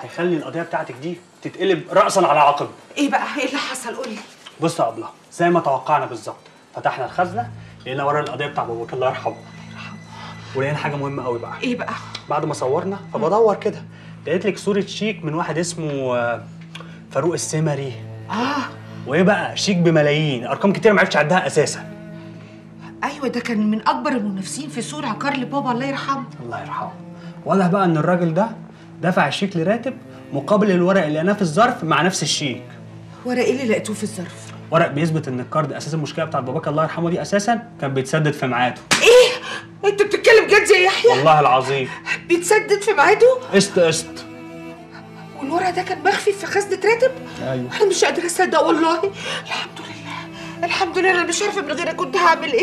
هيخلي القضيه بتاعتك دي تتقلب راسا على عقب ايه بقى ايه اللي حصل قول لي بص يا ابله زي ما توقعنا بالظبط فتحنا الخزنه لقينا ورا القضيه بتاع باباك الله يرحمه ولقينا حاجه مهمه قوي بقى ايه بقى بعد ما صورنا فبدور كده لقيت لك صوره شيك من واحد اسمه آه، فاروق السمري اه وايه بقى شيك بملايين ارقام كتير ما عرفتش اعدها اساسا ايوه ده كان من اكبر المنافسين في سوق عقار لبابا الله يرحمه الله يرحمه واضح بقى ان الراجل ده دفع الشيك لراتب مقابل الورق اللي لقيناه في الظرف مع نفس الشيك ورق ايه اللي لقيتوه في الظرف ورق بيثبت ان الكارد اساس المشكله بتاعت باباك الله يرحمه دي اساسا كان بيتسدد في ميعاده ايه انت بتتكلم جد يا يحيى والله العظيم بيتسدد في ميعاده قسط قسط والورق ده كان مخفي في خزنه راتب ايوه انا مش قادره اصدق والله الحمد لله الحمد لله انا مش عارفه من غيرك كنت هعمل ايه